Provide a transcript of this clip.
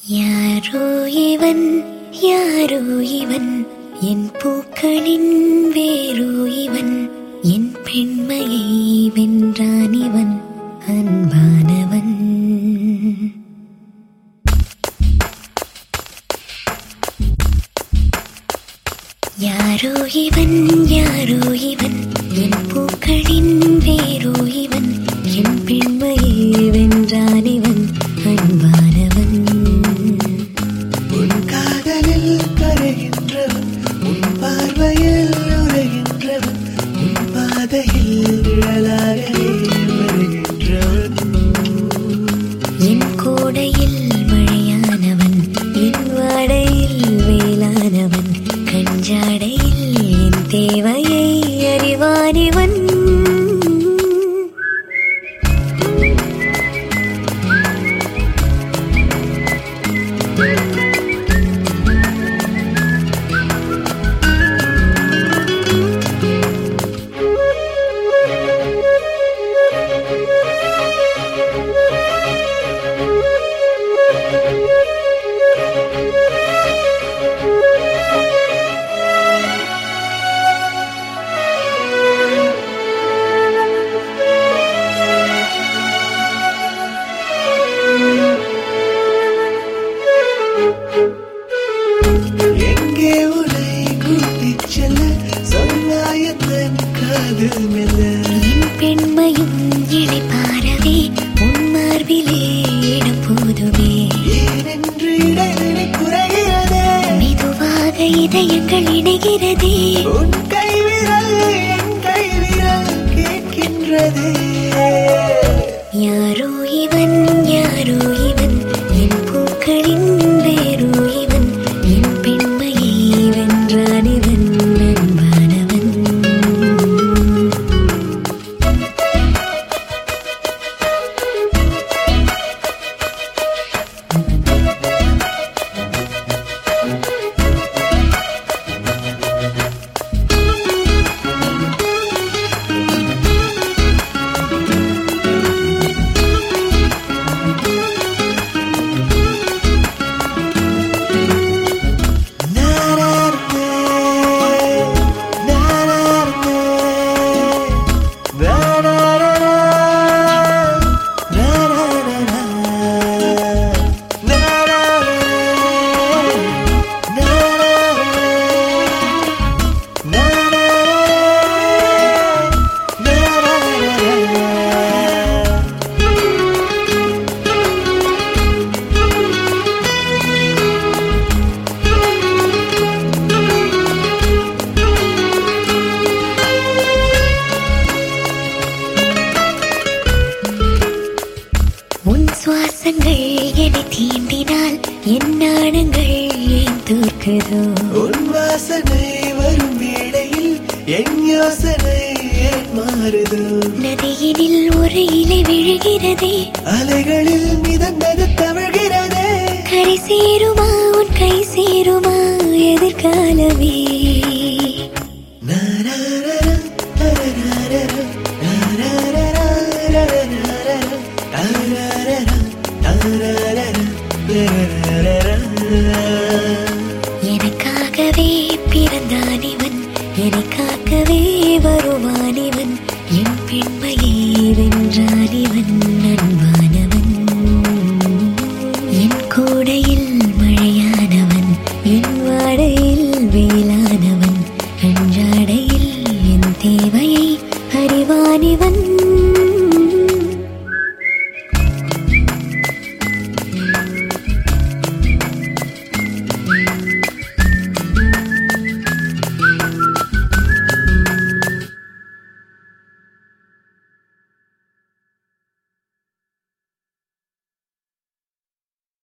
யாரோ இவன் யாரோ இவன் என் பூக்களின் வேரோ இவன் என் பெண்மையை வென்றான் இவன் அன்பானவன் யாரோ இவன் யாரோ இவன் என் பூக்களின் வேரோ இவன் என் பெண்மையை வென்றான் இவன் அன்பானவன் உன் காதலில் கரைகின்றவன் உன் பார்வையில் உரைகின்றவன் உன் பாதையில் நிழலாகவே வருகின்றவன் என் கோடையில் மழையானவன் என் வாடையில் வேளானவன் கஞ்சாடையில் என் தேவையை அறிவானிவன் எங்கே உன்னை கூட்டிச் செல்ல சொன்னாயத்தன் காதல் மெல்ல என் பெண்மையும் இழைப்பாரவே உன் மார்பிலே இடம் போதுமே ஏனென்று இடைவெளி குறைகிறதே மெதுவாக இதயங்கள் இணைகிறதே உன் கைவிரல் என் கைவிரல் கேட்கின்றதே யாரோ இவன் யாரோ இவன் என் பூக்களின் வேரோ இவன் என் பெண்மையை வென்றான் இவன் அன்பானவன் நானார்த்தே, நானார்த்தே, நானாரரா, நானாரரா, நானாரரே, நானாரரே, நானாரரே, நானாரரா. உன் சுவாசங்கள் என்னை தீண்டினால் என் நாணங்கள் ஏன் தோற்குதோ உன் வாசனை வரும் வேளையில் என் யோசனை ஏன் மாறுதோ நதியினில் ஒரு இலை விழுகிறதே அலைகளில் மிதந்தது தவழ்கிறதே கரை சேருமா உன் கை சேருமா எதிர்காலமே நாராரரா, நாராரரா, நாராரரா, நாராரரா, நாராரரா, நாராரரா, நாராரரா. எனக்காகவே பிறந்தான் இவன் எனக்காகவே வருவான் இவன் என் பெண்மையை வென்றான் இவன் அன்பானவன் என் கோடையில் மழையானவன் என் வாடையில் வேளானவன் அன்றாடையில் என் தேவையை அறிவான் இவன்